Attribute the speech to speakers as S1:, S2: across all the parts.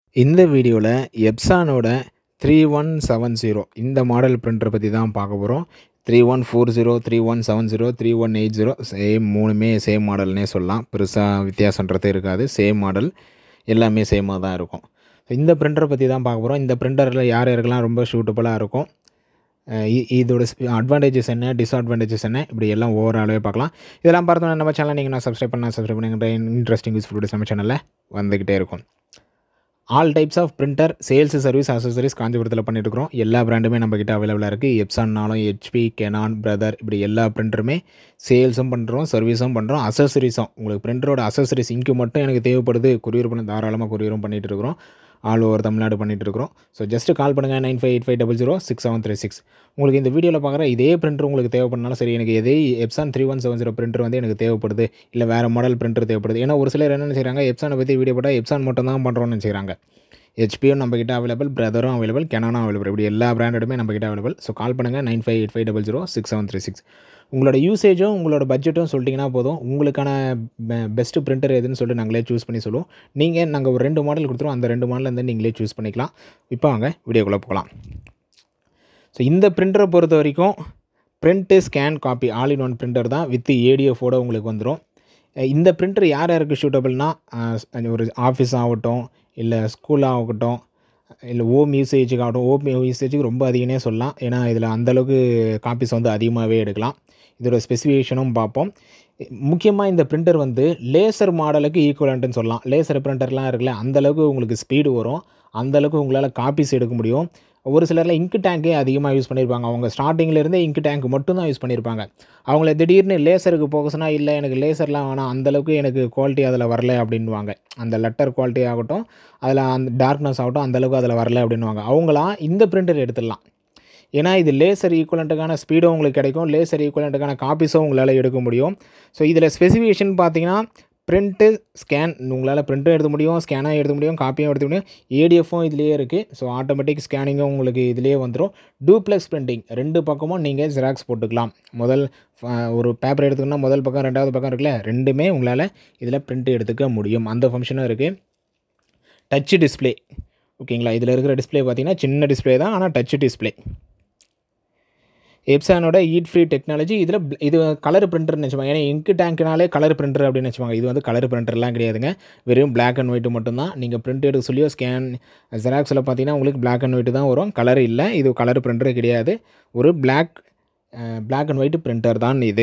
S1: இந்த வீடியோவில் எப்சானோட த்ரீ ஒன் செவன் ஜீரோ இந்த மாடல் பிரிண்டரை பற்றி தான் பார்க்க போகிறோம் three one four zero three one seven zero three one eight zero same மூணுமே சேம் மாடல்னே சொல்லலாம் பெருசாக வித்தியாசன்றதே இருக்காது சேம் மாடல் எல்லாமே சேமாக தான் இருக்கும் இந்த பிரிண்டரை பற்றி தான் பார்க்க போகிறோம் இந்த பிரிண்டரில் யார் யாருக்கெல்லாம் ரொம்ப சூட்டபுளாக இருக்கும் அஹ் இ- இதோட அட்வான்டேஜஸ் என்ன டிஸ்அட்வான்டேஜஸ் என்ன இப்படி எல்லாம் ஓவராலாகவே பார்க்கலாம் இதெல்லாம் பார்த்தோன்னா நம்ம சேனல் நீங்கள் நான் சப்ஸ்கிரைப் பண்ணால் சப்ஸ்கிரைப் பண்ணுங்கிற இன்ட்ரெஸ்டிங் யூஸ்ஃபுல் வீடியோஸ் நம்ம சேனலில் வந்துக்கிட்டே இருக்கும் all types of printer sales service accessories காஞ்சிபுரத்தில் பண்ணிட்டு இருக்கிறோம் எல்லா பிராண்டுமே நம்ம கிட்ட அவைலபிளாக இருக்குது எப்சான்னாலும் ஹெச்பி கெனான் பிரதர் இப்படி எல்லா பிரிண்டருமே சேல்ஸும் பண்ணுறோம் சர்வீஸும் பண்ணுறோம் அசசரிஸும் உங்களுக்கு பிரிண்டரோட அசசரிஸ் இங்கு மட்டும் எனக்கு தேவைப்படுது கொரியர் பண்ண தாராளமாக கொரியரும் பண்ணிட்டு இருக்கிறோம் ஆல் ஓவர் தமிழ்நாடு பண்ணிட்டு இருக்கிறோம் ஸோ ஜஸ்ட் கால் பண்ணுங்கள் nine five eight five double zero six seven three six உங்களுக்கு இந்த வீடியோவில் பார்க்குற இதே பிரிண்டர் உங்களுக்கு தேவைப்படுனாலும் சரி எனக்கு இதே Epson three one seven zero printer வந்து எனக்கு தேவைப்படுது இல்லை வேறு மாடல் பிரிண்டர் தேவைப்படுது ஏன்னா ஒரு சிலர் என்ன செய்கிறாங்க எப்சானை பற்றி வீடியோ போட்டால் எப்சான் மட்டும் தான் பண்ணுறோன்னு நினைக்கிறாங்க ஹெச்பியும் நம்மக்கிட்ட அவைலபிள் பிரதரும் அவைலபிள் கெனானும் அவைலபிள் இப்படி எல்லா பிராண்டடுமே நம்மக்கிட்ட அவைலபிள் ஸோ கால் பண்ணுங்கள் nine five eight five double zero six seven three six உங்களோட யூசேஜும் உங்களோட பட்ஜெட்டும் சொல்லிட்டீங்கன்னா போதும் உங்களுக்கான பெஸ்ட்டு பிரிண்டர் எதுன்னு சொல்லிட்டு நாங்களே சூஸ் பண்ணி சொல்லுவோம் நீங்கள் நாங்கள் ஒரு ரெண்டு மாடல் கொடுத்துருவோம் அந்த ரெண்டு மாடல் வந்து நீங்களே சூஸ் பண்ணிக்கலாம் இப்போ வாங்க வீடியோக்குள்ளே போகலாம் ஸோ இந்த பிரிண்டரை பொறுத்த வரைக்கும் print scan copy all in one printer தான் வித் ஏடிஎஃபோட உங்களுக்கு வந்துடும் இந்த பிரிண்டர் யார் யாருக்கு சூட்டபிள்னா ஒரு ஆஃபீஸ் ஆகட்டும் இல்லை ஸ்கூல் ஆகட்டும் இல்லை ஓம் யூசேஜுக்கு ஆகட்டும் ஓம் யூசேஜுக்கு ரொம்ப அதிகனே சொல்லலாம் ஏன்னா இதில் அந்தளவுக்கு காப்பீஸ் வந்து அதிகமாகவே எடுக்கலாம் இதோட ஸ்பெசிஃபிகேஷனும் பார்ப்போம் முக்கியமாக இந்த பிரிண்டர் வந்து லேசர் மாடலுக்கு ஈக்குவலண்ட்டுன்னு சொல்லலாம் லேசர் பிரிண்டர்லாம் இருக்குல்ல அந்தளவுக்கு உங்களுக்கு ஸ்பீடு வரும் அந்தளவுக்கு உங்களால் காப்பீஸ் எடுக்க முடியும் ஒரு சிலரில் இங்கு டேங்கே அதிகமாக யூஸ் பண்ணியிருப்பாங்க அவங்க ஸ்டார்டிங்கில் இருந்தே இங்கு டேங்க் மட்டும்தான் யூஸ் பண்ணியிருப்பாங்க அவங்கள திடீர்னு லேசருக்கு போகஸ்னா இல்லை எனக்கு லேசர்லாம் வேணாம் அந்தளவுக்கு எனக்கு குவாலிட்டி அதில் வரல அப்படின்வாங்க அந்த லெட்டர் குவாலிட்டி ஆகட்டும் அதில் அந்த டார்க்னஸ் ஆகட்டும் அந்தளவுக்கு அதில் வரல அப்படின்வாங்க அவங்களாம் இந்த பிரிண்டர் எடுத்துடலாம் ஏன்னா இது லேசர் ஈக்குவலண்ட்டுக்கான ஸ்பீடும் உங்களுக்கு கிடைக்கும் லேசர் ஈக்குவலண்ட்டுக்கான காப்பீஸும் உங்களால் எடுக்க முடியும் ஸோ இதில் ஸ்பெசிஃபிகேஷன் பார்த்தீங்கன்னா பிரிண்ட்டு ஸ்கேன் உங்களால் பிரிண்ட்டும் எடுக்க முடியும் ஸ்கேனாக எடுக்க முடியும் காப்பியும் எடுக்க முடியும் ஏடிஎஃப்பும் இதுலேயே இருக்குது ஸோ ஆட்டோமேட்டிக் ஸ்கேனிங்கும் உங்களுக்கு இதுலேயே வந்துடும் டூப்ளெக்ஸ் பிரிண்டிங் ரெண்டு பக்கமும் நீங்கள் ஜெராக்ஸ் போட்டுக்கலாம் முதல் அஹ், ஒரு பேப்பர் எடுத்துக்கணும்னா முதல் பக்கம் ரெண்டாவது பக்கம் இருக்குல்ல ரெண்டுமே உங்களால் இதில் பிரிண்ட் எடுத்துக்க முடியும் அந்த ஃபங்க்ஷனும் இருக்குது டச் டிஸ்ப்ளே ஓகேங்களா இதில் இருக்கிற டிஸ்ப்ளே பார்த்தீங்கன்னா சின்ன டிஸ்ப்ளே தான் ஆனால் டச் டிஸ்ப்ளே எப்சானோட ஈட் ஃப்ரீ டெக்னாலஜி இதில் இது கலர் பிரிண்டர்னு வச்சுப்பாங்க ஏன்னா இங்கு டேங்க்னாலே கலர் பிரிண்டர் அப்படின்னு வச்சுப்பாங்க இது வந்து கலர் பிரிண்டர்லாம் கிடையாதுங்க வெறும் Black அண்ட் ஒயிட் மட்டும்தான் நீங்கள் பிரிண்ட் எடுக்க சொல்லியோ ஸ்கேன் ஜெராக்ஸில் பார்த்தீங்கன்னா உங்களுக்கு Black அண்ட் ஒயிட் தான் வரும் கலர் இல்லை இது கலர் பிரிண்டரே கிடையாது ஒரு Black Black and white printer தான் இது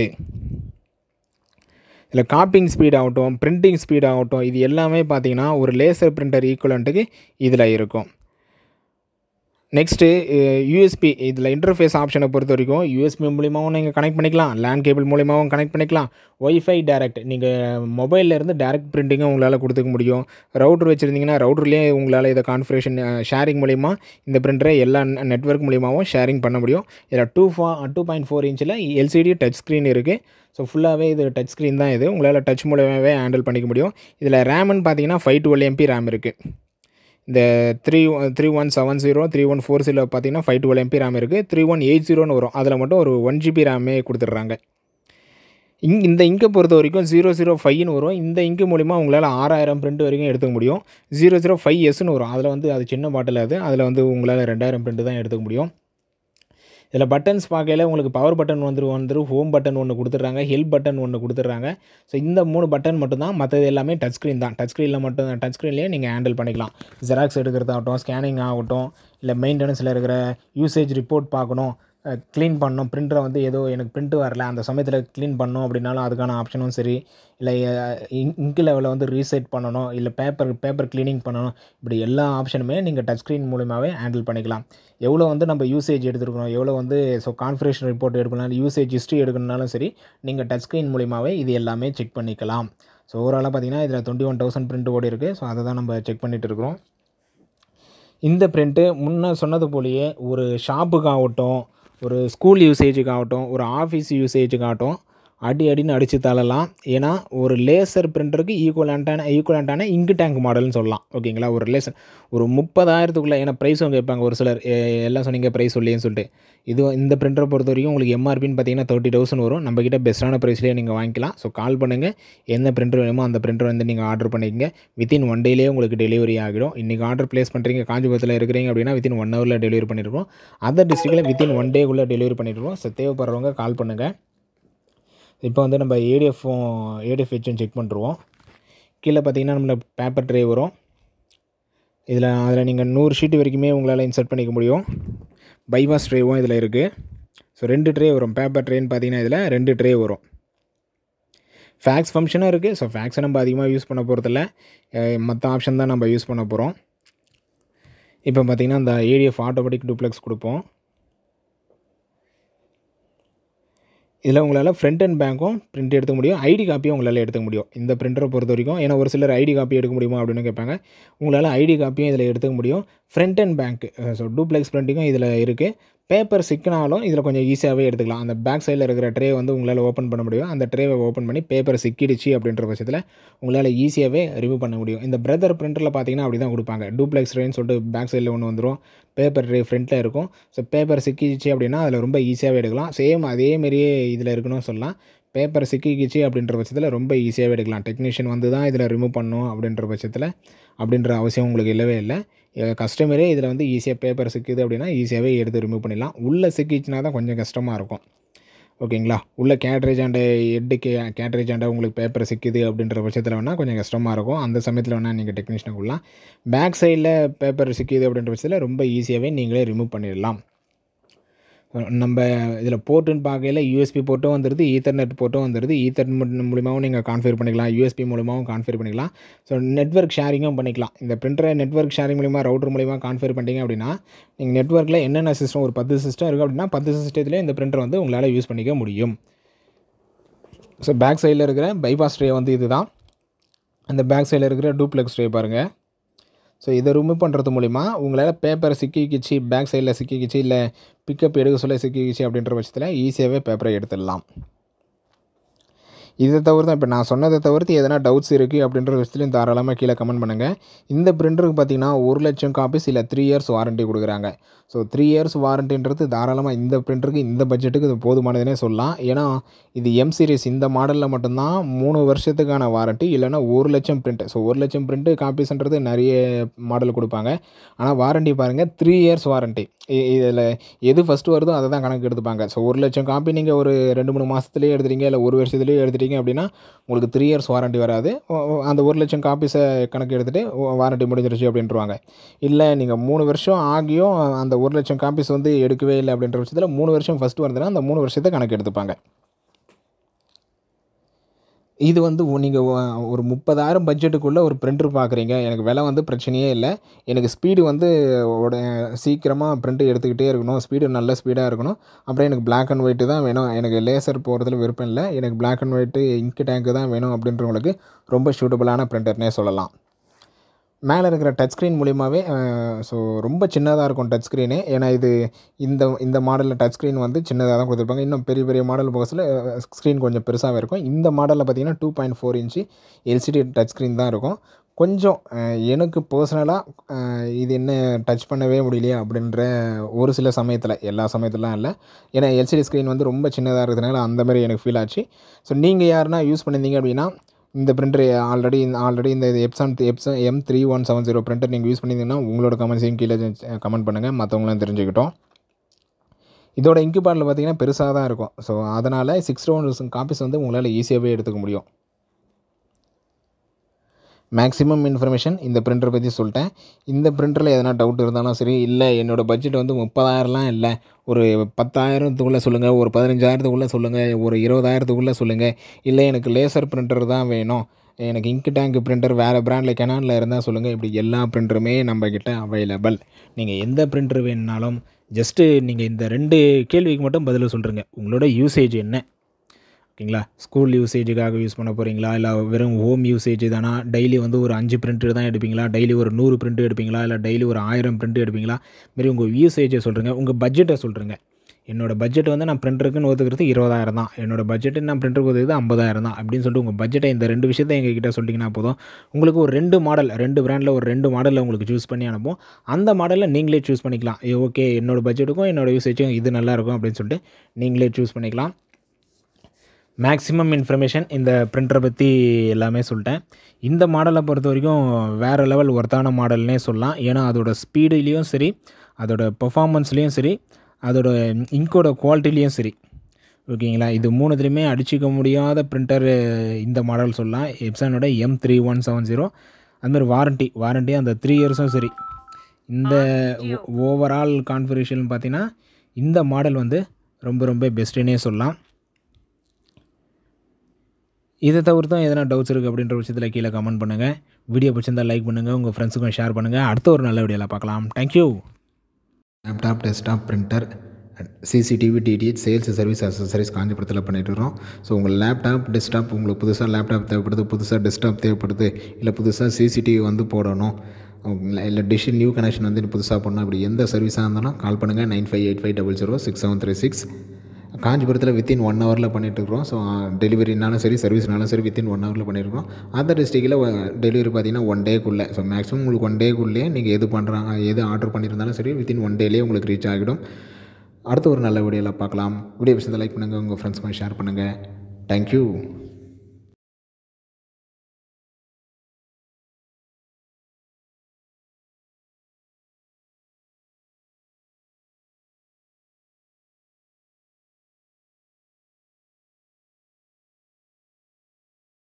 S1: இதில் காப்பிங் ஸ்பீட் ஆகட்டும் பிரிண்டிங் ஸ்பீட் ஆகட்டும் இது எல்லாமே பார்த்தீங்கன்னா ஒரு லேசர் பிரிண்டர் ஈக்குவலண்ட்டுக்கு இதில் இருக்கும் நெக்ஸ்ட்டு யூஎஸ்பி இதில் இன்டர்ஃபேஸ் ஆப்ஷனை பொறுத்த வரைக்கும் யூஎஸ்பி மூலியமாகவும் நீங்கள் கனெக்ட் பண்ணிக்கலாம் லேண்ட் கேபிள் மூலியமாகவும் கனெக்ட் பண்ணிக்கலாம் ஒய்ஃபை டேரக்ட் நீங்கள் மொபைலில் இருந்து டேரக்ட் பிரிண்டிங்கும் உங்களால் கொடுத்துக்க முடியும் ரவுட்டர் வச்சுருந்தீங்கன்னா ரவுட்டர்லேயே உங்களால் இதை கான்ஃபிகரேஷன் ஷேரிங் மூலிமா இந்த பிரிண்டரை எல்லா நெட்வொர்க் மூலியமாகவும் ஷேரிங் பண்ண முடியும் இதில் டூ ஃபா டூ பாயிண்ட் ஃபோர் இன்ச்சில் எல்சிடி டச் ஸ்க்ரீன் இருக்குது ஸோ ஃபுல்லாகவே இது டச் ஸ்க்ரீன் தான் இது உங்களால் டச் மூலமாகவே ஹேண்டில் பண்ணிக்க முடியும் இதில் ரேம்னு பார்த்தீங்கன்னா ஃபைவ் டுவெல் எம்பி ரேம் இருக்குது இந்த three three one seven zero three one four zero பார்த்தீங்கன்னா ஃபைவ் டுவெல் எம்பி ரேம் இருக்குது த்ரீ ஒன் எயிட் ஜீரோன்னு வரும் அதில் மட்டும் ஒரு ஒன் ஜிபி ரேமே கொடுத்துட்றாங்க இங் இந்த இங்கை பொறுத்த வரைக்கும் ஜீரோ ஜீரோ ஃபைவ்னு வரும் இந்த இங்கு மூலிமா உங்களால் ஆறாயிரம் பிரிண்ட் வரைக்கும் எடுத்துக்க முடியும் ஜீரோ ஜீரோ ஃபைவ் எஸ்னு வரும் அதில் வந்து அது சின்ன பாட்டில் அது அதில் வந்து உங்களால் ரெண்டாயிரம் பிரிண்ட் தான் எடுத்துக்க முடியும் இதில் பட்டன்ஸ் பார்க்கையில உங்களுக்கு பவர் பட்டன் வந்துரு வந்துரு ஹோம் பட்டன் ஒன்று கொடுத்துட்றாங்க ஹெல்ப் பட்டன் ஒன்று கொடுத்துட்றாங்க ஸோ இந்த மூணு பட்டன் மட்டும்தான் மற்றது எல்லாமே டச் ஸ்க்ரீன் தான் டச் ஸ்க்ரீனில் மட்டும் டச் ஸ்க்ரீன்லேயே நீங்கள் ஹேண்டில் பண்ணிக்கலாம் ஜெராக்ஸ் எடுக்கிறதாகட்டும் ஸ்கேனிங் ஆகட்டும் இல்லை மெயின்டெனன்ஸில் இருக்கிற யூசேஜ் ரிப்போர்ட் பார்க்கணும் க்ளீன் பண்ணணும் பிரிண்டரை வந்து ஏதோ எனக்கு பிரிண்ட் வரல அந்த சமயத்தில் க்ளீன் பண்ணணும் அப்படின்னாலும் அதுக்கான ஆப்ஷனும் சரி இல்லை இங்க் லெவலில் வந்து ரீசெட் பண்ணணும் இல்லை பேப்பர் பேப்பர் க்ளீனிங் பண்ணணும் இப்படி எல்லா ஆப்ஷனுமே நீங்கள் டச் ஸ்க்ரீன் மூலியமாகவே ஹேண்டில் பண்ணிக்கலாம் எவ்வளோ வந்து நம்ம யூசேஜ் எடுத்துருக்கணும் எவ்வளோ வந்து ஸோ கான்ஃபிகரேஷன் ரிப்போர்ட் எடுக்கணும் யூசேஜ் ஹிஸ்ட்ரி எடுக்கணுனாலும் சரி நீங்கள் டச் ஸ்க்ரீன் மூலியமாகவே இது எல்லாமே செக் பண்ணிக்கலாம் ஸோ ஓவராலாக பார்த்தீங்கன்னா இதில் டுவெண்ட்டி ஒன் தௌசண்ட் பிரிண்ட் ஓடி இருக்குது ஸோ அதை தான் நம்ம செக் பண்ணிட்டு இருக்கிறோம் இந்த பிரிண்ட்டு முன்ன சொன்னது போலயே ஒரு ஷாப்புக்காகட்டும் ஒரு ஸ்கூல் யூசேஜுக்காகட்டும் ஒரு ஆஃபீஸ் யூசேஜுக்காகட்டும் அடி அடின்னு அடித்து தள்ளலாம் ஏன்னா ஒரு லேசர் பிரிண்டருக்கு ஈக்குவலண்ட்டான ஈக்குவலண்ட்டான இங்கு டேங்க் மாடல்னு சொல்லலாம் ஓகேங்களா ஒரு லேசர் ஒரு முப்பதாயிரத்துக்குள்ளே ஏன்னா ப்ரைஸும் கேட்பாங்க ஒரு சிலர் எ- எல்லாம் சொன்னீங்க ப்ரைஸ் சொல்லின்னு சொல்லிட்டு இது இந்த பிரிண்டரை பொறுத்த வரைக்கும் உங்களுக்கு எம்ஆர்பின்னு பார்த்தீங்கன்னா தேர்ட்டி தௌசண்ட் வரும் நம்மக்கிட்ட பெஸ்ட்டான ப்ரைஸ்லேயே நீங்கள் வாங்கிக்கலாம் ஸோ கால் பண்ணுங்கள் எந்த பிரிண்டர் வேணுமோ அந்த பிரிண்டர் வந்து நீங்கள் ஆர்டர் பண்ணிக்கங்க வித்தின் ஒன் டேலேயே உங்களுக்கு டெலிவரி ஆகிடும் இன்றைக்கி ஆர்டர் ப்ளேஸ் பண்ணுறீங்க காஞ்சிபுரத்தில் இருக்கிறீங்க அப்படின்னா வித்தின் ஒன் ஹவரில் டெலிவரி பண்ணிடுவோம் அதர் டிஸ்ட்ரிக்டில் வித்தின் ஒன் டேக்குள்ளே டெலிவரி பண்ணிடுவோம் ஸோ தேவைப்படுறவங்க கால் பண்ணுங்கள் இப்போ வந்து நம்ம ஏடிஎஃப்பும் ஏடிஎஃப் வச்சும் செக் பண்ணுருவோம் கீழே பார்த்தீங்கன்னா நம்மள பேப்பர் ட்ரே வரும் இதில் அதில் நீங்கள் நூறு ஷீட்டு வரைக்குமே உங்களால் இன்சர்ட் பண்ணிக்க முடியும் பைபாஸ் ட்ரேவும் இதில் இருக்குது ஸோ ரெண்டு ட்ரே வரும் பேப்பர் ட்ரேன்னு பார்த்தீங்கன்னா இதில் ரெண்டு ட்ரே வரும் ஃபேக்ஸ் ஃபங்க்ஷனும் இருக்குது ஸோ ஃபேக்ஸை நம்ம அதிகமாக யூஸ் பண்ண போகிறதில்ல மற்ற ஆப்ஷன் தான் நம்ம யூஸ் பண்ண போகிறோம் இப்போ பார்த்தீங்கன்னா இந்த ஏடிஎஃப் ஆட்டோமேட்டிக் டூப்ளெக்ஸ் கொடுப்போம் இதில் உங்களால் ஃப்ரண்ட் அண்ட் பேங்க்கும் பிரிண்ட் எடுத்துக்க முடியும் ஐடி காப்பியும் உங்களால் எடுத்துக்க முடியும் இந்த பிரிண்டரை பொறுத்த வரைக்கும் ஏன்னா ஒரு சிலர் ஐடி காப்பி எடுக்க முடியுமா அப்படின்னு கேட்பாங்க உங்களால் ஐடி காப்பியும் இதில் எடுத்துக்க முடியும் front and back so duplex பிரிண்டிங்கும் இதில் இருக்குது பேப்பர் சிக்கினாலும் இதில் கொஞ்சம் ஈஸியாகவே எடுத்துக்கலாம் அந்த பேக் சைடில் இருக்கிற ட்ரே வந்து உங்களால் ஓப்பன் பண்ண முடியும் அந்த ட்ரேவை ஓப்பன் பண்ணி பேப்பர் சிக்கிடுச்சு அப்படின்ற பட்சத்தில் உங்களால் ஈஸியாகவே ரிமூவ் பண்ண முடியும் இந்த பிரதர் பிரிண்டரில் பார்த்தீங்கன்னா அப்படி தான் கொடுப்பாங்க டூப்ளெக்ஸ் ட்ரேன்னு சொல்லிட்டு பேக் சைடில் ஒன்று வந்துடும் பேப்பர் ட்ரே ஃப்ரண்ட்டில் இருக்கும் ஸோ பேப்பர் சிக்கிடுச்சு அப்படின்னா அதில் ரொம்ப ஈஸியாகவே எடுக்கலாம் சேம் அதே மாதிரியே இதில் இருக்கணும்னு சொல்லலாம் பேப்பர் சிக்கிக்கிச்சு அப்படின்ற பட்சத்தில் ரொம்ப ஈஸியாகவே எடுக்கலாம் டெக்னீஷியன் வந்து தான் இதில் ரிமூவ் பண்ணணும் அப்படின்ற பட்சத்தில் அப்படின்ற அவசியம் உங்களுக்கு இல்லவே இல்லை கஸ்டமரே இதில் வந்து ஈஸியாக பேப்பர் சிக்குது அப்படின்னா ஈஸியாகவே எடுத்து ரிமூவ் பண்ணிடலாம் உள்ளே சிக்கிச்சுனா தான் கொஞ்சம் கஷ்டமாக இருக்கும் ஓகேங்களா உள்ள கேட்ரேஜ் அண்ட் ஹெட்டுக்கு கேட்ரேஜ் அண்ட் உங்களுக்கு பேப்பர் சிக்குது அப்படின்ற பட்சத்தில் வேணால் கொஞ்சம் கஷ்டமாக இருக்கும் அந்த சமயத்தில் வேணால் நீங்கள் டெக்னீஷியனை கொள்ளலாம் பேக் சைடில் பேப்பர் சிக்குது அப்படின்ற பட்சத்தில் ரொம்ப ஈஸியாகவே நீங்களே ரிமூவ் பண்ணிடலாம் நம்ம இதில் போர்ட்டுன்னு பார்க்கையில யூஎஸ்பி போர்ட்டும் வந்துடுது ஈத்தர்நெட் போர்ட்டும் வந்துடுது ஈத்தர்நெட் மூலிமாவும் நீங்கள் கான்ஃபிகர் பண்ணிக்கலாம் யூஎஸ்பி மூலிமாவும் கான்ஃபிகர் பண்ணிக்கலாம் ஸோ நெட்வொர்க் ஷேரிங்கும் பண்ணிக்கலாம் இந்த பிரிண்டரை நெட்வொர்க் ஷேரிங் மூலிமா ரவுட்டர் மூலிமா கான்ஃபிகர் பண்ணிட்டீங்க அப்படின்னா நீங்கள் நெட்வொர்க்கில் என்னென்ன சிஸ்டம் ஒரு பத்து சிஸ்டம் இருக்குது அப்படின்னா பத்து சிஸ்டத்துலேயே இந்த பிரிண்டர் வந்து உங்களால் யூஸ் பண்ணிக்க முடியும் ஸோ பேக் சைடில் இருக்கிற பைபாஸ் ட்ரே வந்து இதுதான் அந்த பேக் சைடில் இருக்கிற டூப்ளெக்ஸ் ட்ரே பாருங்கள் ஸோ இதை ரிமூவ் பண்ணுறது மூலிமா உங்களால் பேப்பரை சிக்கிக்கிச்சு பேக் சைடில் சிக்கிக்கிச்சு இல்லை பிக்கப் எடுக்க சொல்ல சிக்கிக்கிச்சு அப்படின்ற பட்சத்தில் ஈஸியாகவே பேப்பரை எடுத்துடலாம் இதை தவிர்த்து இப்போ நான் சொன்னதை தவிர்த்து எதனா டவுட்ஸ் இருக்குது அப்படின்ற விஷயத்துலையும் தாராளமாக கீழே கமெண்ட் பண்ணுங்கள் இந்த பிரிண்டருக்கு பார்த்தீங்கன்னா ஒரு லட்சம் காப்பீஸ் இல்லை த்ரீ இயர்ஸ் வாரண்ட்டி கொடுக்குறாங்க ஸோ த்ரீ இயர்ஸ் வாரண்ட்டின்றது தாராளமாக இந்த பிரிண்டருக்கு இந்த பட்ஜெட்டுக்கு இது போதுமானதுனே சொல்லலாம் ஏன்னா இது எம் சீரிஸ் இந்த மாடலில் மட்டும்தான் மூணு வருஷத்துக்கான வாரண்ட்டி இல்லைன்னா ஒரு லட்சம் பிரிண்ட் ஸோ ஒரு லட்சம் பிரிண்ட்டு காப்பீஸ்ன்றது நிறைய மாடல் கொடுப்பாங்க ஆனால் வாரண்ட்டி பாருங்கள் த்ரீ இயர்ஸ் வாரண்ட்டி இதில் எது ஃபஸ்ட்டு வருதோ அதை தான் கணக்கு எடுத்துப்பாங்க ஸோ ஒரு லட்சம் காப்பி நீங்கள் ஒரு ரெண்டு மூணு மாதத்துலேயே எடுத்துட்டீங்க இல்லை ஒரு வருஷத்துலேயே எடுத்துட்டீங்க அப்படின்னா உங்களுக்கு த்ரீ இயர்ஸ் வாரண்ட்டி வராது ஓ- ஓ- அந்த ஒரு லட்சம் காப்பீஸை கணக்கு எடுத்துகிட்டு வாரண்ட்டி முடிஞ்சிருச்சு அப்படின்ட்டுருவாங்க இல்லை நீங்கள் மூணு வருஷம் ஆகியும் அந்த ஒரு லட்சம் காப்பீஸ் வந்து எடுக்கவே இல்லை அப்படின்ற பட்சத்தில் மூணு வருஷம் ஃபஸ்ட்டு வருதுன்னா அந்த மூணு வருஷத்தை கணக்கு எடுத்துப்பாங்க இது வந்து நீங்கள் ஒரு முப்பதாயிரம் பட்ஜெட்டுக்குள்ளே ஒரு பிரிண்டர் பார்க்குறீங்க எனக்கு விலை வந்து பிரச்சனையே இல்லை எனக்கு ஸ்பீடு வந்து உட சீக்கிரமாக பிரிண்ட் எடுத்துக்கிட்டே இருக்கணும் ஸ்பீடு நல்ல ஸ்பீடாக இருக்கணும் அப்புறம் எனக்கு Black அண்ட் ஒயிட்டு தான் வேணும் எனக்கு லேசர் போகிறதுல விருப்பம் இல்லை எனக்கு Black and white ink tank தான் வேணும் அப்படின்றவங்களுக்கு ரொம்ப சூட்டபுளான பிரிண்டர்னே சொல்லலாம் மேலே இருக்கிற டச் ஸ்க்ரீன் மூலியமாகவே ஸோ ரொம்ப சின்னதாக இருக்கும் டச் ஸ்க்ரீனு ஏன்னா இது இந்த இந்த மாடலில் டச் ஸ்க்ரீன் வந்து சின்னதாக தான் கொடுத்துருப்பாங்க இன்னும் பெரிய பெரிய மாடல் போகஸில் ஸ்க்ரீன் கொஞ்சம் பெருசாகவே இருக்கும் இந்த மாடலில் பார்த்தீங்கன்னா two point four inch LCD touch screen தான் இருக்கும் கொஞ்சம் அஹ், எனக்கு பர்சனலாக இது என்ன டச் பண்ணவே முடியலையே அப்படின்ற ஒரு சில சமயத்தில் எல்லா சமயத்துலாம் இல்லை ஏன்னா எல்சிடி ஸ்க்ரீன் வந்து ரொம்ப சின்னதாக இருக்கிறதுனால அந்த மாதிரி எனக்கு ஃபீல் ஆச்சு ஸோ நீங்கள் யாருன்னா யூஸ் பண்ணியிருந்தீங்க அப்படின்னா இந்த பிரிண்டர் ஆல்ரெடி ஆல்ரெடி இந்த Epson Epson M three one seven zero printer நீங்கள் யூஸ் பண்ணியிருந்தீங்கன்னா உங்களோட கமெண்ட்ஸையும் கீழே கமெண்ட் பண்ணுங்கள் மற்றவங்களும் தெரிஞ்சுக்கிட்டோம் இதோட இன்குபேட்டில் பார்த்தீங்கன்னா பெருசாக தான் இருக்கும் ஸோ அதனால் சிக்ஸ் ரவுண்ட் காப்பீஸ் வந்து உங்களால் ஈஸியாகவே எடுத்துக்க முடியும் மேக்ஸிமம் இன்ஃபர்மேஷன் இந்த பிரிண்டரை பற்றி சொல்லிட்டேன் இந்த பிரிண்டரில் எதனா டவுட் இருந்தாலும் சரி இல்லை என்னோடய பட்ஜெட் வந்து முப்பதாயிரம்லாம் இல்லை ஒரு பத்தாயிரத்துக்குள்ளே சொல்லுங்கள் ஒரு பதினஞ்சாயிரத்துக்குள்ளே சொல்லுங்கள் ஒரு இருபதாயிரத்துக்குள்ளே சொல்லுங்கள் இல்லை எனக்கு லேசர் பிரிண்டர் தான் வேணும் எனக்கு இங்க் டேங்க் பிரிண்டர் வேறு பிராண்டில் கெனானில் இருந்தால் சொல்லுங்கள் இப்படி எல்லா பிரிண்டருமே நம்மக்கிட்ட அவைலபிள் நீங்கள் எந்த பிரிண்டர் வேணுனாலும் ஜஸ்ட்டு நீங்கள் இந்த ரெண்டு கேள்விக்கு மட்டும் பதில் சொல்கிறீங்க உங்களோட யூசேஜ் என்ன ஓகேங்களா ஸ்கூல் யூசேஜுக்காக யூஸ் பண்ண போகிறீங்களா இல்லை வெறும் ஹோம் யூசேஜ் தானா டெய்லி வந்து ஒரு அஞ்சு பிரிண்ட்டு தான் எடுப்பீங்களா டெய்லி ஒரு நூறு பிரிண்ட் எடுப்பீங்களா இல்லை டெய்லி ஒரு ஆயிரம் பிரிண்ட் எடுப்பீங்களா மாரி உங்கள் யூசேஜை சொல்கிறீங்க உங்கள் பட்ஜெட்டை சொல்கிறீங்க என்னோடய பட்ஜெட் வந்து நான் பிரிண்டருக்குன்னு ஒதுக்குறது இருபதாயிரம் தான் என்னோடய பட்ஜெட்டு நான் பிரிண்டருக்கு ஒதுக்குறது ஐம்பதாயிரம் தான் அப்படின்னு சொல்லிட்டு உங்கள் பட்ஜெட்டை இந்த ரெண்டு விஷயத்தை எங்ககிட்ட சொல்லிட்டீங்கன்னா போதும் உங்களுக்கு ஒரு ரெண்டு மாடல் ரெண்டு பிராண்டில் ஒரு ரெண்டு மாடலில் உங்களுக்கு சூஸ் பண்ணி அனுப்பும் அந்த மாடலில் நீங்களே சூஸ் பண்ணிக்கலாம் ஓகே என்னோடய பட்ஜெட்டுக்கும் என்னோடய யூசேஜும் இது நல்லாயிருக்கும் அப்படின்னு சொல்லிட்டு நீங்களே சூஸ் பண்ணிக்கலாம் மேக்ஸிமம் இன்ஃபர்மேஷன் இந்த பிரிண்டரை பற்றி எல்லாமே சொல்லிட்டேன் இந்த மாடலை பொறுத்த வரைக்கும் வேறு லெவல் ஒர்த்தான மாடல்னே சொல்லலாம் ஏன்னா அதோட ஸ்பீடுலேயும் சரி அதோட பெர்ஃபார்மன்ஸ்லேயும் சரி அதோட இங்கோட குவாலிட்டிலையும் சரி ஓகேங்களா இது மூணுத்துலேயுமே அடிச்சிக்க முடியாத பிரிண்டர் இந்த மாடல் சொல்லலாம் எப்சானோட M three one seven zero அதுமாதிரி வாரண்ட்டி வாரண்ட்டி அந்த த்ரீ இயர்ஸும் சரி இந்த ஓவரால் கான்ஃபிகரேஷன் பார்த்தீங்கன்னா இந்த மாடல் வந்து ரொம்ப ரொம்ப பெஸ்ட்டுன்னே சொல்லலாம் இதை தவிர்த்தும் எதனா டவுட்ஸ் இருக்குது அப்படின்ற விஷயத்தில் கீழே கமெண்ட் பண்ணுங்கள் வீடியோ பிடிச்சிருந்தால் லைக் பண்ணுங்கள் உங்கள் ஃப்ரெண்ட்ஸுக்கும் ஷேர் பண்ணுங்கள் அடுத்த ஒரு நல்ல வீடியோவில் பார்க்கலாம் thank you laptop desktop printer CCTV DTH sales service accessories காஞ்சிபுரத்தில் பண்ணிட்டு இருக்கோம் ஸோ உங்கள் லேப்டாப் டெஸ்க்டாப் உங்களுக்கு புதுசாக லேப்டாப் தேவைப்படுது புதுசாக டெஸ்க்டாப் தேவைப்படுது இல்லை புதுசாக சிசிடிவி வந்து போடணும் இல்லை டிஷ் நியூ கனெக்ஷன் வந்து புதுசாக போடணும் அப்படி எந்த சர்வீஸாக இருந்தாலும் கால் பண்ணுங்கள் nine five eight five double zero six seven three six காஞ்சிபுரத்தில் வித்தின் ஒன் ஹவரில் பண்ணிகிட்ருக்குறோம் ஸோ டெலிவரினாலும் சரி சர்வீஸ்னாலும் சரி வித்தின் ஒன் ஹவரில் பண்ணியிருக்கோம் அதர் டிஸ்ட்ரிக்டில் டெலிவரி பார்த்தீங்கன்னா ஒன் டேக்குள்ளே ஸோ மேக்ஸிமம் உங்களுக்கு ஒன் டேக்குள்ளேயே நீங்கள் எது பண்ணுறாங்க எது ஆர்டர் பண்ணியிருந்தாலும் சரி வித்தின் ஒன் டேலேயே உங்களுக்கு ரீச் ஆகிடும் அடுத்த ஒரு நல்ல வீடியோவில் பார்க்கலாம் வீடியோ பிடிச்சதை லைக் பண்ணுங்கள் உங்கள் ஃப்ரெண்ட்ஸ்க்கு ஷேர் பண்ணுங்கள் தேங்க்யூ